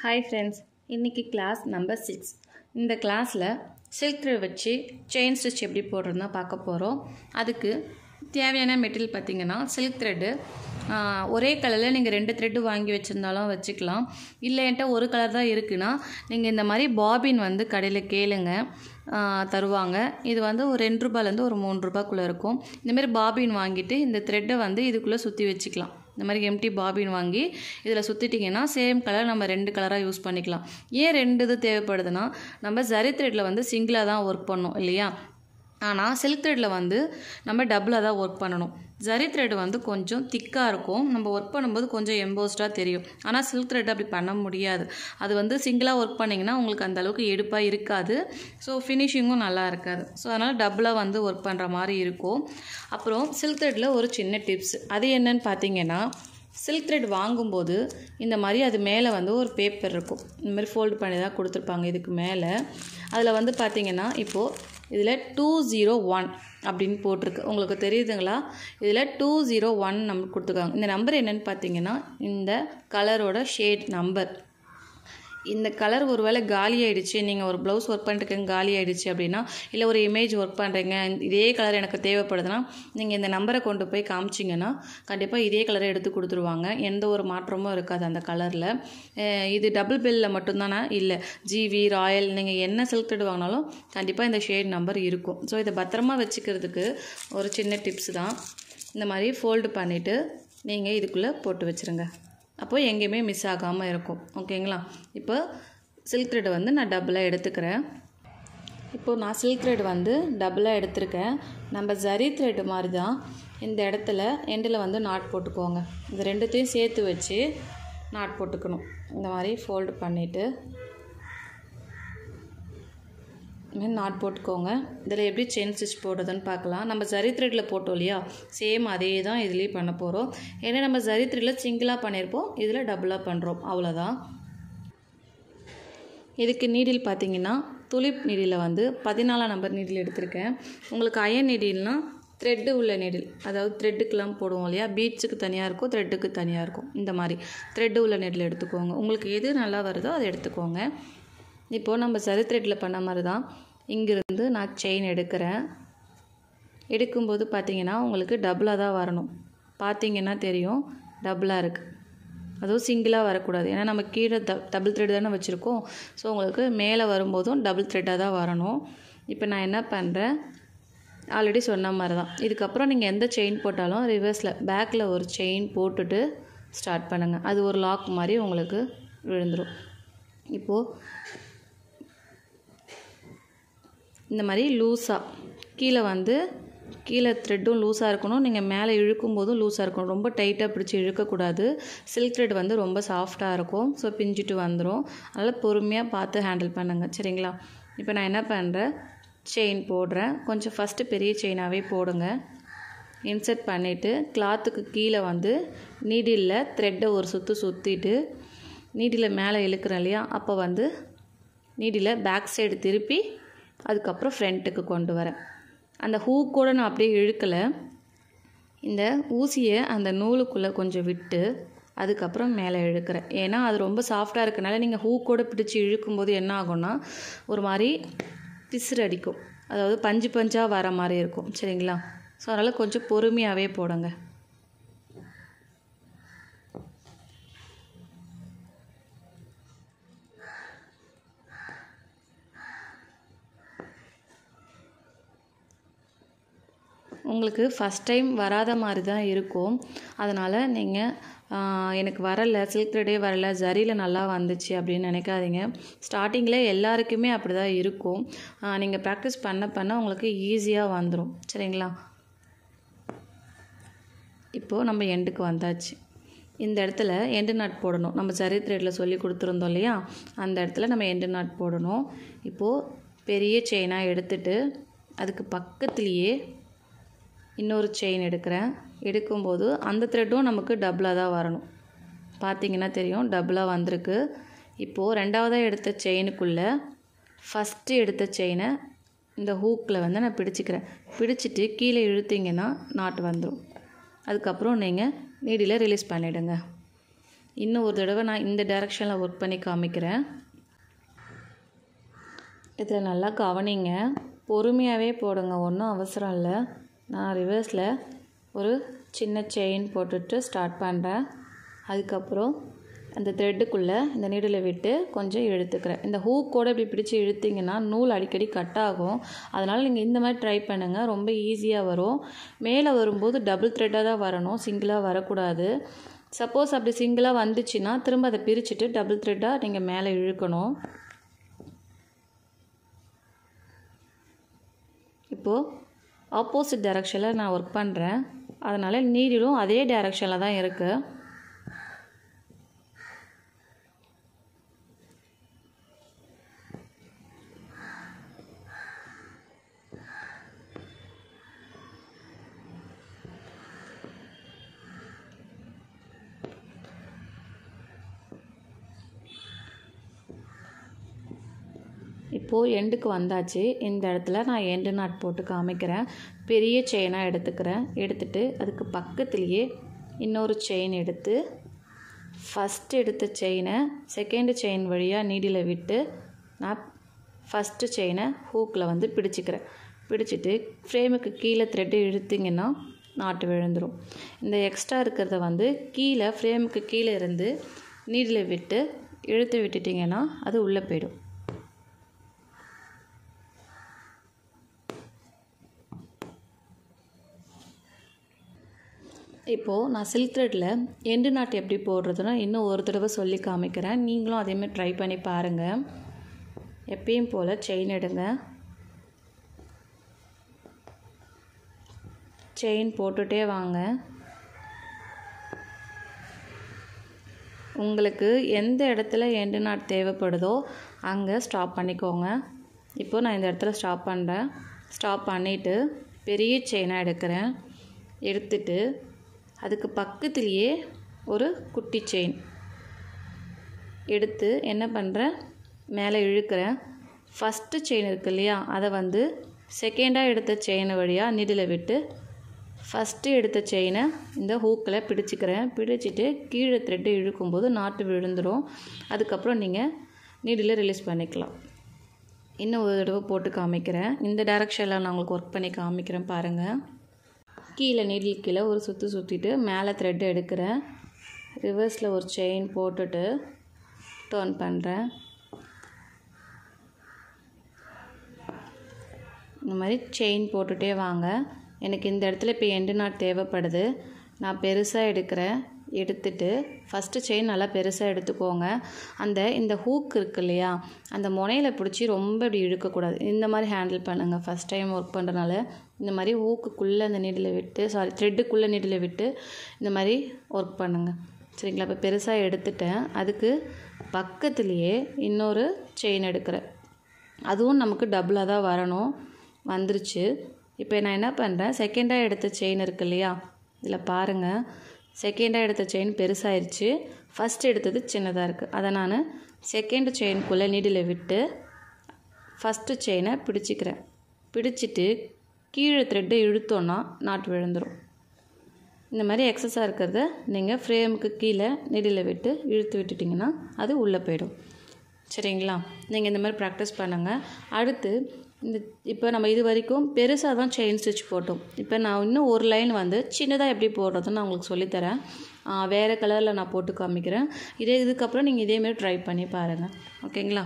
hi friends இன்றைக்கி class number six இந்த கிளாஸில் சில்க் த்ரெட் வச்சு செயின் ஸ்டிச் எப்படி போடுறதுனா பார்க்க போகிறோம் அதுக்கு தேவையான மெட்டீரியல் பார்த்திங்கன்னா சில்க் த்ரெட்டு ஒரே கலரில் நீங்கள் ரெண்டு த்ரெட்டு வாங்கி வச்சுருந்தாலும் வச்சுக்கலாம் இல்லை என்கிட்ட ஒரு கலர் தான் இருக்குன்னா நீங்கள் இந்த மாதிரி பாபின் வந்து கடையில் கேளுங்க ஆ, தருவாங்க இது வந்து ஒரு ரெண்டு ரூபாயிலேருந்து ஒரு மூணு ரூபாய்க்குள்ளே இருக்கும் இந்தமாரி பாபின் வாங்கிட்டு இந்த த்ரெட்டை வந்து இதுக்குள்ளே சுற்றி வச்சுக்கலாம் இந்த மாதிரி எம்டி பாபின் வாங்கி இதில் சுற்றிட்டிங்கன்னா சேம் கலர் நம்ம ரெண்டு கலராக யூஸ் பண்ணிக்கலாம் ஏன் ரெண்டு இது தேவைப்படுதுன்னா நம்ம ஜரி த்ரெட்டில் வந்து சிங்கிளாக தான் ஒர்க் பண்ணோம் இல்லையா ஆனால் சில்க் த்ரெட்டில் வந்து நம்ம டபுளாக தான் ஒர்க் பண்ணணும் ஜரி த்ரெட் வந்து கொஞ்சம் திக்காக இருக்கும் நம்ம ஒர்க் பண்ணும்போது கொஞ்சம் எம்போஸ்டாக தெரியும் ஆனால் சில்க் த்ரெட் அப்படி பண்ண முடியாது அது வந்து சிங்கிளாக ஒர்க் பண்ணிங்கன்னா உங்களுக்கு அந்த அளவுக்கு எடுப்பாக இருக்காது ஸோ ஃபினிஷிங்கும் நல்லா இருக்காது ஸோ அதனால் டபுளாக வந்து ஒர்க் பண்ணுற மாதிரி இருக்கும் அப்புறம் சில்க் த்ரெட்டில் ஒரு சின்ன டிப்ஸ் அது என்னன்னு பார்த்தீங்கன்னா சில்க் த்ரெட் வாங்கும்போது இந்த மாதிரி அது மேலே வந்து ஒரு பேப்பர் இருக்கும் இந்த மாதிரி ஃபோல்டு பண்ணி தான் கொடுத்துருப்பாங்க இதுக்கு மேலே அதில் வந்து பார்த்தீங்கன்னா இப்போது இதில் டூ ஜீரோ ஒன் அப்படின்னு போட்டிருக்கு உங்களுக்கு தெரியுதுங்களா இதில் டூ ஜீரோ ஒன் நம்பர் கொடுத்துருக்காங்க இந்த நம்பர் என்னன்னு பார்த்தீங்கன்னா இந்த கலரோட ஷேட் நம்பர் இந்த கலர் ஒருவேளை காலி ஆயிடுச்சு நீங்கள் ஒரு ப்ளவுஸ் ஒர்க் பண்ணிட்டுருக்கீங்க காலி ஆயிடுச்சு அப்படின்னா இல்லை ஒரு இமேஜ் ஒர்க் பண்ணுறீங்க இதே கலர் எனக்கு தேவைப்படுதுன்னா நீங்கள் இந்த நம்பரை கொண்டு போய் காமிச்சிங்கன்னா கண்டிப்பாக இதே கலரை எடுத்து கொடுத்துருவாங்க எந்த ஒரு மாற்றமும் இருக்காது அந்த கலரில் இது டபுள் பில்லில் மட்டும்தானா இல்லை ஜிவி ராயல் நீங்கள் என்ன சில்க் த்ரெட் வாங்கினாலும் கண்டிப்பாக இந்த ஷேட் நம்பர் இருக்கும் ஸோ இதை பத்திரமா வச்சுக்கிறதுக்கு ஒரு சின்ன டிப்ஸ் தான் இந்த மாதிரி ஃபோல்டு பண்ணிவிட்டு நீங்கள் இதுக்குள்ளே போட்டு வச்சுருங்க அப்போது எங்கேயுமே மிஸ் ஆகாமல் இருக்கும் ஓகேங்களா இப்போ சில்க் த்ரெட் வந்து நான் டபுளாக எடுத்துக்கிறேன் இப்போது நான் சில்க் த்ரெட் வந்து டபுளாக எடுத்திருக்கேன் நம்ம ஜரி த்ரெட் மாதிரி தான் இந்த இடத்துல எண்டில் வந்து நாட் போட்டுக்கோங்க இந்த ரெண்டுத்தையும் சேர்த்து வச்சு நாட் போட்டுக்கணும் இந்த மாதிரி ஃபோல்டு பண்ணிவிட்டு இதுமாதிரி நாட் போட்டுக்கோங்க இதில் எப்படி செயின் ஸ்டிச் போடுறதுன்னு பார்க்கலாம் நம்ம ஜரி த்ரெட்டில் போட்டோம் இல்லையா சேம் அதே தான் இதுலேயும் பண்ண போகிறோம் ஏன்னா நம்ம ஜரி த்ரெட்டில் சிங்கிளாக பண்ணியிருப்போம் இதில் டபுளாக பண்ணுறோம் அவ்வளோதான் இதுக்கு நீடில் பார்த்தீங்கன்னா துளிப் நீடில் வந்து பதினாலாம் நம்பர் நீடில் எடுத்திருக்கேன் உங்களுக்கு அயன் நீடில்னா த்ரெட்டு உள்ள நீடில் அதாவது த்ரெட்டுக்கெலாம் போடுவோம் இல்லையா பீட்ஸுக்கு தனியாக இருக்கும் த்ரெட்டுக்கு தனியாக இருக்கும் இந்த மாதிரி த்ரெட்டு உள்ள நீடில் எடுத்துக்கோங்க உங்களுக்கு எது நல்லா வருதோ அதை எடுத்துக்கோங்க இப்போது நம்ம சரி த்ரெட்டில் பண்ண மாதிரி தான் இங்கிருந்து நான் செயின் எடுக்கிறேன் எடுக்கும்போது பார்த்தீங்கன்னா உங்களுக்கு டபுளாக தான் வரணும் பார்த்தீங்கன்னா தெரியும் டபுளாக இருக்குது அதுவும் சிங்கிளாக வரக்கூடாது ஏன்னா நம்ம கீழே ட டபுள் த்ரெட் தானே வச்சுருக்கோம் ஸோ உங்களுக்கு மேலே வரும்போதும் டபுள் த்ரெட்டாக தான் வரணும் இப்போ நான் என்ன பண்ணுறேன் ஆல்ரெடி சொன்ன மாதிரி தான் இதுக்கப்புறம் நீங்கள் எந்த செயின் போட்டாலும் ரிவர்ஸில் பேக்கில் ஒரு செயின் போட்டுட்டு ஸ்டார்ட் பண்ணுங்கள் அது ஒரு லாக் மாதிரி உங்களுக்கு விழுந்துடும் இப்போது இந்த மாதிரி லூஸாக கீழே வந்து கீழே த்ரெட்டும் லூஸாக இருக்கணும் நீங்கள் மேலே இழுக்கும் போதும் லூஸாக இருக்கணும் ரொம்ப டைட்டாக பிடிச்சி இழுக்கக்கூடாது சில்க் த்ரெட் வந்து ரொம்ப சாஃப்டாக இருக்கும் ஸோ பிஞ்சிட்டு வந்துடும் அதனால் பொறுமையாக பார்த்து ஹேண்டில் பண்ணுங்கள் சரிங்களா இப்போ நான் என்ன பண்ணுறேன் செயின் போடுறேன் கொஞ்சம் ஃபஸ்ட்டு பெரிய செயினாகவே போடுங்க இன்சர்ட் பண்ணிவிட்டு கிளாத்துக்கு கீழே வந்து நீடிலில் த்ரெட்டை ஒரு சுற்று சுற்றிட்டு நீடில் மேலே இழுக்கிறேன் இல்லையா அப்போ வந்து நீடில் பேக் சைடு திருப்பி அதுக்கப்புறம் ஃப்ரண்ட்டுக்கு கொண்டு வரேன் அந்த ஹூக்கோட நான் அப்படியே இழுக்கலை இந்த ஊசியை அந்த நூலுக்குள்ளே கொஞ்சம் விட்டு அதுக்கப்புறம் மேலே இழுக்கிறேன் ஏன்னா அது ரொம்ப சாஃப்டாக இருக்கனால நீங்கள் ஹூக்கோட பிடிச்சி இழுக்கும்போது என்ன ஆகும்னா ஒரு மாதிரி பிசுறு அடிக்கும் அதாவது பஞ்சு பஞ்சாக வர மாதிரி இருக்கும் சரிங்களா ஸோ அதனால் கொஞ்சம் பொறுமையாகவே போடுங்க உங்களுக்கு ஃபஸ்ட் டைம் வராத மாதிரி தான் இருக்கும் அதனால் நீங்கள் எனக்கு வரலை சில்க் த்ரெடே வரல ஜரியில் நல்லா வந்துச்சு அப்படின்னு நினைக்காதீங்க ஸ்டார்டிங்கில் எல்லாருக்குமே அப்படி தான் இருக்கும் நீங்கள் ப்ராக்டிஸ் பண்ண பண்ண உங்களுக்கு ஈஸியாக வந்துடும் சரிங்களா இப்போது நம்ம எண்டுக்கு வந்தாச்சு இந்த இடத்துல எண்டு நாட் போடணும் நம்ம ஜரி த்ரெட்டில் சொல்லி கொடுத்துருந்தோம் இல்லையா அந்த இடத்துல நம்ம எண்டு நாட் போடணும் இப்போது பெரிய செயினாக எடுத்துட்டு அதுக்கு பக்கத்துலேயே இன்னொரு செயின் எடுக்கிறேன் எடுக்கும்போது அந்த த்ரெட்டும் நமக்கு டபுளாக தான் வரணும் பார்த்தீங்கன்னா தெரியும் டபுளாக வந்திருக்கு இப்போது ரெண்டாவதாக எடுத்த செயினுக்குள்ளே ஃபஸ்ட்டு எடுத்த செயினை இந்த ஹூக்கில் வந்து நான் பிடிச்சிக்கிறேன் பிடிச்சிட்டு கீழே இழுத்தீங்கன்னா நாட்டு வந்துடும் அதுக்கப்புறம் நீங்கள் நீடியில் ரிலீஸ் பண்ணிவிடுங்க இன்னும் ஒரு தடவை நான் இந்த டைரெக்ஷனில் ஒர்க் பண்ணி காமிக்கிறேன் இதில் நல்லா கவனிங்க பொறுமையாகவே போடுங்க ஒன்றும் அவசரம் இல்லை நான் ரிவர்ஸில் ஒரு சின்ன செயின் போட்டுட்டு ஸ்டார்ட் பண்ணுறேன் அதுக்கப்புறம் அந்த த்ரெட்டுக்குள்ளே இந்த நீடில் விட்டு கொஞ்சம் இழுத்துக்கிறேன் இந்த ஹூக்கோடு இப்படி பிடிச்சி இழுத்திங்கன்னா நூல் அடிக்கடி கட் ஆகும் அதனால் நீங்கள் இந்த மாதிரி ட்ரை பண்ணுங்கள் ரொம்ப ஈஸியாக வரும் மேலே வரும்போது டபுள் த்ரெட்டாக தான் வரணும் சிங்கிளாக வரக்கூடாது சப்போஸ் அப்படி சிங்கிளாக வந்துச்சுன்னா திரும்ப அதை பிரிச்சுட்டு டபுள் த்ரெட்டாக நீங்கள் மேலே இழுக்கணும் இப்போது ஆப்போசிட் டைரக்ஷனில் நான் ஒர்க் பண்ணுறேன் அதனால் நீடிலும் அதே டைரக்ஷனில் தான் இருக்குது இப்போது எண்டுக்கு வந்தாச்சு இந்த இடத்துல நான் எண்டு நாட் போட்டு காமிக்கிறேன் பெரிய செயினாக எடுத்துக்கிறேன் எடுத்துட்டு அதுக்கு பக்கத்துலேயே இன்னொரு செயின் எடுத்து ஃபஸ்ட்டு எடுத்த செயினை செகண்டு செயின் வழியாக நீடியில் விட்டு நான் ஃபஸ்ட்டு செயினை ஹூக்கில் வந்து பிடிச்சிக்கிறேன் பிடிச்சிட்டு ஃப்ரேமுக்கு கீழே த்ரெட்டு இழுத்திங்கன்னா நாட்டு விழுந்துடும் இந்த எக்ஸ்ட்ரா இருக்கிறத வந்து கீழே ஃப்ரேமுக்கு கீழே இருந்து நீடில் விட்டு இழுத்து விட்டுட்டிங்கன்னா அது உள்ளே போயிடும் இப்போது நான் சில்க் த்ரெட்டில் எண்டு நாட் எப்படி போடுறதுன்னு இன்னும் ஒரு தடவை சொல்லி காமிக்கிறேன் நீங்களும் அதேமாதிரி ட்ரை பண்ணி பாருங்கள் எப்பயும் போல் செயின் எடுங்க செயின் போட்டுகிட்டே வாங்க உங்களுக்கு எந்த இடத்துல எண்டு நாட் தேவைப்படுதோ அங்கே ஸ்டாப் பண்ணிக்கோங்க இப்போது நான் இந்த இடத்துல ஸ்டாப் பண்ணுறேன் ஸ்டாப் பண்ணிவிட்டு பெரிய செயினாக எடுக்கிறேன் எடுத்துட்டு அதுக்கு பக்கத்துலேயே ஒரு குட்டி செயின் எடுத்து என்ன பண்ணுறேன் மேலே இழுக்கிறேன் ஃபஸ்ட்டு செயின் இருக்கு இல்லையா அதை வந்து செகண்டாக எடுத்த செயினை வழியாக நிடில் விட்டு ஃபஸ்ட்டு எடுத்த செயினை இந்த ஹூக்கில் பிடிச்சிக்கிறேன் பிடிச்சிட்டு கீழே த்ரெட்டு இழுக்கும்போது நாட்டு விழுந்துடும் அதுக்கப்புறம் நீங்கள் நீடில் ரிலீஸ் பண்ணிக்கலாம் இன்னும் ஒரு தடவை போட்டு காமிக்கிறேன் இந்த டைரக்ஷனில் நான் உங்களுக்கு ஒர்க் பண்ணி காமிக்கிறேன் பாருங்கள் கீழே நீடில் கீழே ஒரு சுற்றி சுற்றிட்டு மேலே த்ரெட் எடுக்கிறேன் ரிவர்ஸில் ஒரு செயின் போட்டுட்டு டேர்ன் பண்ணுறேன் இந்த மாதிரி செயின் போட்டுகிட்டே வாங்க எனக்கு இந்த இடத்துல இப்போ எண்டு நாட் தேவைப்படுது நான் பெருசாக எடுக்கிறேன் எடுத்துட்டு ஃபஸ்ட்டு செயின் நல்லா பெருசாக எடுத்துக்கோங்க அந்த இந்த ஹூக் இருக்கு இல்லையா அந்த முனையில் பிடிச்சி ரொம்ப இப்படி இழுக்கக்கூடாது இந்த மாதிரி ஹேண்டில் பண்ணுங்கள் ஃபஸ்ட் டைம் ஒர்க் பண்ணுறனால இந்த மாதிரி ஹூக்குக்குள்ளே அந்த நீடில் விட்டு சாரி த்ரெட்டுக்குள்ளே நீடில் விட்டு இந்த மாதிரி ஒர்க் பண்ணுங்கள் சரிங்களா இப்போ பெருசாக எடுத்துட்டேன் அதுக்கு பக்கத்துலேயே இன்னொரு செயின் எடுக்கிறேன் அதுவும் நமக்கு டபுளாக தான் வரணும் வந்துருச்சு இப்போ நான் என்ன பண்ணுறேன் செகண்டாக எடுத்த செயின் இருக்கு இல்லையா இதில் பாருங்கள் செகண்டாக எடுத்த செயின் பெருசாயிருச்சு ஃபஸ்ட் எடுத்தது சின்னதாக இருக்குது அதை நான் செகண்ட் செயின்குள்ளே நீடில் விட்டு ஃபஸ்ட்டு செயினை பிடிச்சிக்கிறேன் பிடிச்சிட்டு கீழே த்ரெட்டை இழுத்தோன்னா நாட்டு விழுந்துடும் இந்த மாதிரி எக்ஸஸாக இருக்கிறத நீங்கள் ஃப்ரேமுக்கு கீழே நெடியில் விட்டு இழுத்து விட்டுட்டிங்கன்னா அது உள்ளே போயிடும் சரிங்களா நீங்கள் இந்த மாதிரி ப்ராக்டிஸ் பண்ணுங்கள் அடுத்து இந்த இப்போ நம்ம இது வரைக்கும் பெருசாக தான் செயின் ஸ்டிச் போட்டோம் இப்போ நான் இன்னும் ஒரு லைன் வந்து சின்னதாக எப்படி போடுறதுன்னு நான் உங்களுக்கு சொல்லித்தரேன் வேறு கலரில் நான் போட்டு காமிக்கிறேன் இதே இதுக்கப்புறம் நீங்கள் இதேமாரி ட்ரை பண்ணி பாருங்கள் ஓகேங்களா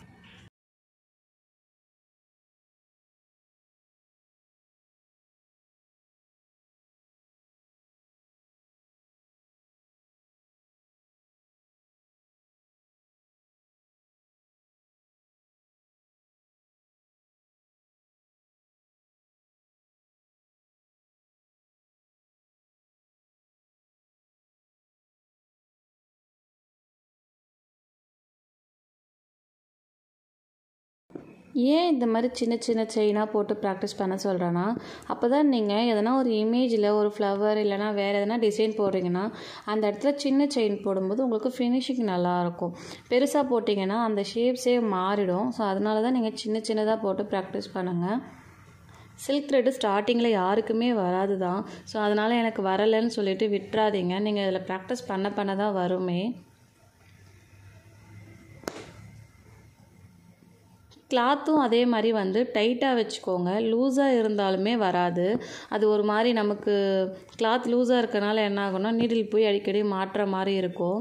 ஏன் இந்த மாதிரி சின்ன சின்ன செயினாக போட்டு ப்ராக்டிஸ் பண்ண சொல்கிறேன்னா அப்போ தான் நீங்கள் எதனா ஒரு இமேஜில் ஒரு ஃப்ளவர் இல்லைனா வேறு எதனா டிசைன் போடுறீங்கன்னா அந்த இடத்துல சின்ன செயின் போடும்போது உங்களுக்கு ஃபினிஷிங் நல்லாயிருக்கும் பெருசாக போட்டிங்கன்னா அந்த ஷேப்ஸே மாறிடும் ஸோ அதனால தான் நீங்கள் சின்ன சின்னதாக போட்டு ப்ராக்டிஸ் பண்ணுங்கள் சில்க் த்ரெட்டு ஸ்டார்டிங்கில் யாருக்குமே வராது தான் ஸோ அதனால் எனக்கு வரலைன்னு சொல்லிட்டு விட்டுறாதீங்க நீங்கள் இதில் ப்ராக்டிஸ் பண்ண பண்ண தான் வருமே கிளாத்தும் அதே மாதிரி வந்து டைட்டாக வச்சுக்கோங்க லூஸாக இருந்தாலுமே வராது அது ஒரு மாதிரி நமக்கு கிளாத் லூஸாக இருக்கனால என்ன ஆகும்னா நீடில் போய் அடிக்கடி மாட்டுற மாதிரி இருக்கும்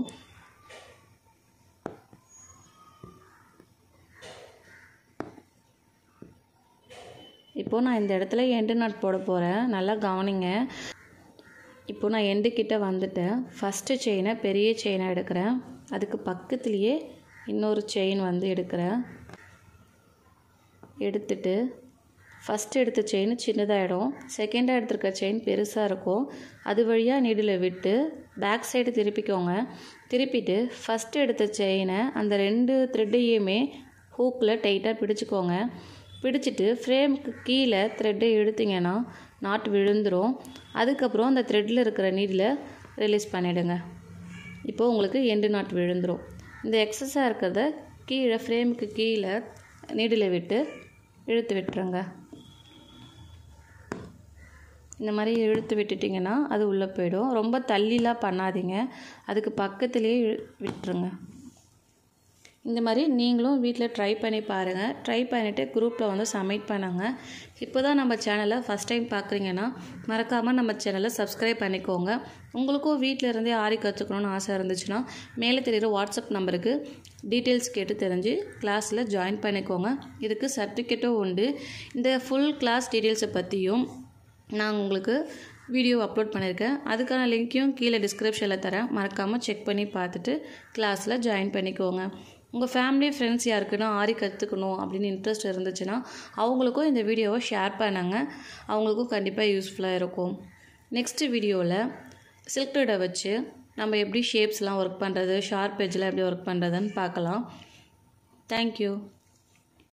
இப்போது நான் இந்த இடத்துல எண்டு நாட் போட போகிறேன் நல்லா கவனிங்க இப்போது நான் எண்டு கிட்ட வந்துட்டேன் ஃபஸ்ட்டு செயினை பெரிய செயினை எடுக்கிறேன் அதுக்கு பக்கத்துலேயே இன்னொரு செயின் வந்து எடுக்கிறேன் எடுத்துட்டு ஃபஸ்ட் எடுத்த செயின் சின்னதாகிடும் செகண்டாக எடுத்திருக்க செயின் பெருசாக இருக்கும் அது வழியாக நீடில் விட்டு பேக் சைடு திருப்பிக்கோங்க திருப்பிட்டு ஃபஸ்ட் எடுத்த செயினை அந்த ரெண்டு த்ரெட்டையுமே ஹூக்கில் டைட்டாக பிடிச்சிக்கோங்க பிடிச்சிட்டு ஃப்ரேமுக்கு கீழே த்ரெட்டை இழுத்திங்கன்னா நாட் விழுந்துடும் அதுக்கப்புறம் அந்த த்ரெட்டில் இருக்கிற நீடில் ரிலீஸ் பண்ணிவிடுங்க இப்போது உங்களுக்கு எண்டு நாட் விழுந்துடும் இந்த எக்ஸஸாக இருக்கிறத கீழே ஃப்ரேமுக்கு கீழே நீடில் விட்டு இழுத்து விட்டுருங்க இந்த மாதிரி இழுத்து விட்டுட்டிங்கன்னா அது உள்ளே போயிடும் ரொம்ப தள்ளிலாம் பண்ணாதீங்க அதுக்கு பக்கத்துலேயே விட்டுருங்க இந்த மாதிரி நீங்களும் வீட்டில் ட்ரை பண்ணி பாருங்கள் ட்ரை பண்ணிவிட்டு குரூப்பில் வந்து சப்மிட் பண்ணுங்க இப்போ தான் நம்ம சேனலை ஃபஸ்ட் டைம் பார்க்குறீங்கன்னா மறக்காமல் நம்ம சேனலை சப்ஸ்கிரைப் பண்ணிக்கோங்க உங்களுக்கும் வீட்டில் இருந்தே ஆரி கற்றுக்கணும்னு ஆசை இருந்துச்சுன்னா மேலே தெரிகிற வாட்ஸ்அப் நம்பருக்கு டீட்டெயில்ஸ் கேட்டு தெரிஞ்சு கிளாஸில் ஜாயின் பண்ணிக்கோங்க இதுக்கு சர்டிஃபிகேட்டும் உண்டு இந்த ஃபுல் கிளாஸ் டீட்டெயில்ஸை பற்றியும் நான் உங்களுக்கு வீடியோ அப்லோட் பண்ணியிருக்கேன் அதுக்கான லிங்க்கையும் கீழே டிஸ்கிரிப்ஷனில் தரேன் மறக்காமல் செக் பண்ணி பார்த்துட்டு கிளாஸில் ஜாயின் பண்ணிக்கோங்க உங்கள் ஃபேமிலி ஃப்ரெண்ட்ஸ் யாருக்குன்னா ஆரி கற்றுக்கணும் அப்படின்னு இன்ட்ரெஸ்ட் இருந்துச்சுன்னா அவங்களுக்கும் இந்த வீடியோவை ஷேர் பண்ணாங்க அவங்களுக்கும் கண்டிப்பாக யூஸ்ஃபுல்லாக இருக்கும் நெக்ஸ்ட் வீடியோவில் சில்க் த்ரெட்டை வச்சு நம்ம எப்படி ஷேப்ஸ்லாம் ஒர்க் பண்ணுறது ஷார்ப் எஜ்ஜில் எப்படி ஒர்க் பண்ணுறதுன்னு பார்க்கலாம் தேங்க்யூ